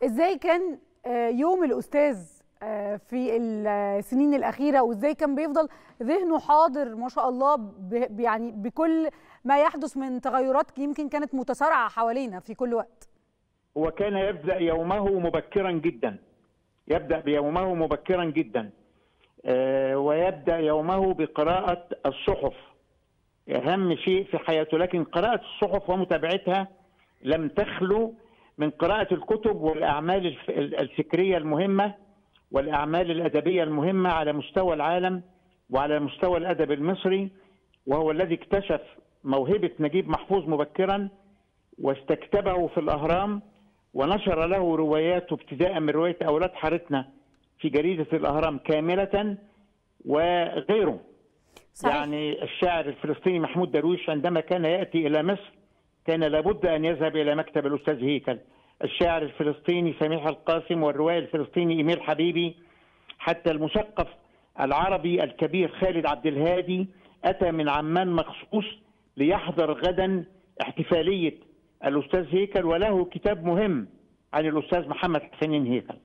ازاي كان آه، يوم الاستاذ آه، في السنين الاخيره وازاي كان بيفضل ذهنه حاضر ما شاء الله ب- يعني بكل ما يحدث من تغيرات يمكن كانت متسارعه حوالينا في كل وقت هو كان يبدأ يومه مبكرا جدا يبدأ بيومه مبكرا جدا آه، ويبدأ يومه بقراءة الصحف أهم شيء في حياته لكن قراءة الصحف ومتابعتها لم تخلو من قراءة الكتب والأعمال الف- الفكرية المهمة والأعمال الأدبية المهمة على مستوى العالم وعلى مستوى الأدب المصري وهو الذي اكتشف موهبة نجيب محفوظ مبكرا واستكتبه في الأهرام ونشر له رواياته ابتداء من رواية أولاد حارتنا في جريدة الأهرام كاملة وغيره صحيح. يعني الشاعر الفلسطيني محمود درويش عندما كان يأتي إلى مصر كان لابد أن يذهب إلى مكتب الأستاذ هيكل الشاعر الفلسطيني سميح القاسم والرواية الفلسطيني إيميل حبيبي حتى المثقف العربي الكبير خالد عبد الهادي أتى من عمان مخصوص ليحضر غدا احتفالية الأستاذ هيكل وله كتاب مهم عن الأستاذ محمد حسين هيكل